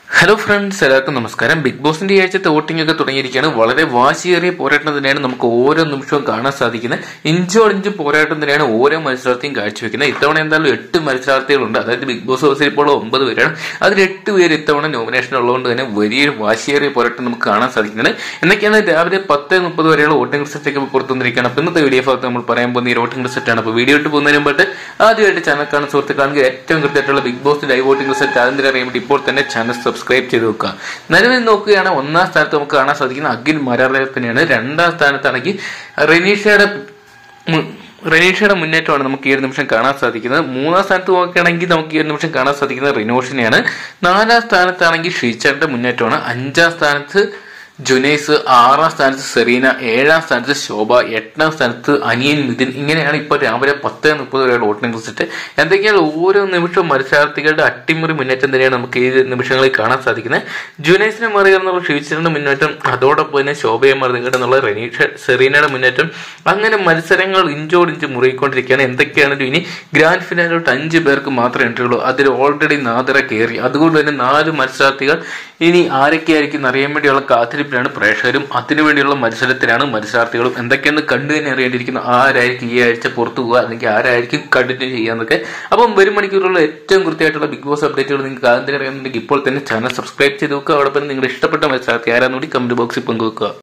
hello friends എല്ലാവർക്കും നമസ്കാരം big ബോസിന്റെ ഈ ആഴ്ചത്തെ വോട്ടിംഗ് ഒക്കെ തുടങ്ങിയിരിക്കുകയാണ് വളരെ വാശിയേറിയ പോരാട്ടം തന്നെയാണ് നമുക്ക് ഓരോ നിമിഷവും കാണാൻ സാധിക്കുന്നത് ഇഞ്ചോടിഞ്ച് പോരാട്ടം തന്നെയാണ് ഓരോ മത്സരാർത്ഥിയും കാഴ്ചവെക്കുന്നത് ഇത്തവണ എന്തായാലും എട്ട് മത്സരാർത്ഥികളുണ്ട് അതായത് ബിഗ് ബോസ് ഹൗസിൽ ഇപ്പോൾ ഒമ്പത് പേരാണ് അതിൽ എട്ട് പേര് ഇത്തവണ നോമിനേഷൻ ഉള്ളതുകൊണ്ട് തന്നെ വലിയൊരു വാശിയേറിയ പോരാട്ടം നമുക്ക് കാണാൻ സാധിക്കുന്നത് എന്നൊക്കെയാണ് രാവിലെ പത്ത് മുപ്പത് വരെയുള്ള വോട്ടിംഗ് റിസൾട്ട് ഒക്കെ പുറത്തു വന്നിരിക്കുകയാണ് അപ്പോൾ ഇന്നത്തെ വീഡിയോ ഭാഗത്ത് നമ്മൾ പറയാൻ പോകുന്ന ഈ വോട്ടിംഗ് റിസൾട്ട് ആണ് അപ്പോൾ വീഡിയോ ഇട്ട് പോകുന്നതിന് മുമ്പായിട്ട് ആദ്യമായിട്ട് ചാനൽ കാണുന്ന സുഹൃത്തുക്കളാണെങ്കിൽ ഏറ്റവും കൃത്യമായിട്ടുള്ള Bigg Boss live voting result അതിന്റെ അറിയാൻ വേണ്ടി ഇപ്പോൾ തന്നെ ചാനൽ സബ്സ്ക്രൈബ് ചെയ്ത് വെക്കുക നിലവിൽ നോക്കുകയാണ് ഒന്നാം സ്ഥാനത്ത് നമുക്ക് കാണാൻ സാധിക്കുന്ന അഖിൽ മരാറത്തിനെയാണ് രണ്ടാം സ്ഥാനത്താണെങ്കിൽ റെനീഷയുടെ മു- റെനീഷയുടെ മുന്നേറ്റമാണ് നമുക്ക് ഈ ഒരു നിമിഷം കാണാൻ സാധിക്കുന്നത് മൂന്നാം സ്ഥാനത്ത് നോക്കുകയാണെങ്കിൽ നമുക്ക് ഈ ഒരു നിമിഷം കാണാൻ സാധിക്കുന്നത് റിനോഷിനെയാണ് നാലാം സ്ഥാനത്താണെങ്കിൽ ഷീച്ചറിന്റെ മുന്നേറ്റമാണ് അഞ്ചാം സ്ഥാനത്ത് ജുനൈസ് ആറാം സ്ഥാനത്ത് സെറീന ഏഴാം സ്ഥാനത്ത് ശോഭ എട്ടാം സ്ഥാനത്ത് അനിയൻ മിഥുൻ ഇങ്ങനെയാണ് ഇപ്പോൾ രാവിലെ പത്ത് മുപ്പത് വരെയുള്ള വോട്ടിംഗ് റിസൾട്ട് എന്തൊക്കെയാണ് ഓരോ നിമിഷവും മത്സരാർത്ഥികളുടെ അട്ടിമറി മുന്നേറ്റം തന്നെയാണ് നമുക്ക് ഈ നിമിഷങ്ങളിൽ കാണാൻ സാധിക്കുന്നത് ജുനൈസിനെ മറികടന്നുള്ള ഷീച്ചറിന്റെ മുന്നേറ്റം അതോടൊപ്പം തന്നെ ശോഭയെ മറികടന്നുള്ള റെനീഷ സെറീനയുടെ മുന്നേറ്റം അങ്ങനെ മത്സരങ്ങൾ ഇഞ്ചോടിഞ്ച് മുറുകിക്കൊണ്ടിരിക്കുകയാണ് എന്തൊക്കെയാണെങ്കിലും ഇനി ഗ്രാൻഡ് ഫിനാലോട്ട് അഞ്ച് പേർക്ക് മാത്രമേ എൻട്രി ഉള്ളൂ അതിൽ ഓൾറെഡി നാദറ കയറി അതുകൊണ്ട് തന്നെ നാല് മത്സരാർത്ഥികൾ ഇനി ആരൊക്കെയായിരിക്കും എന്ന് അറിയാൻ വേണ്ടിയുള്ള കാത്തിരിപ്പിലാണ് പ്രേക്ഷകരും അതിനുവേണ്ടിയുള്ള മത്സരത്തിലാണ് മത്സരാർത്ഥികളും എന്തൊക്കെയെന്ന് കണ്ടു തന്നെ അറിയേണ്ടിയിരിക്കുന്നു ആരായിരിക്കും ഈ ആഴ്ച പുറത്തു പോകുക അല്ലെങ്കിൽ ആരായിരിക്കും കണ്ടിന്യൂ ചെയ്യാന്നൊക്കെ അപ്പം വരും മണിക്കൂറുള്ള ഏറ്റവും കൃത്യമായിട്ടുള്ള ബിഗ് ബോസ് അപ്ഡേറ്റുകൾ നിങ്ങൾക്ക് ആദ്യം അറിയാമെന്നുണ്ടെങ്കിൽ ഇപ്പോൾ തന്നെ ചാനൽ സബ്സ്ക്രൈബ് ചെയ്ത് വെക്കുക അവിടെ നിങ്ങളുടെ ഇഷ്ടപ്പെട്ട മത്സരാർത്ഥി ആരാന്നുകൂടി കമന്റ് ബോക്സിൽ പങ്കുവെക്കുക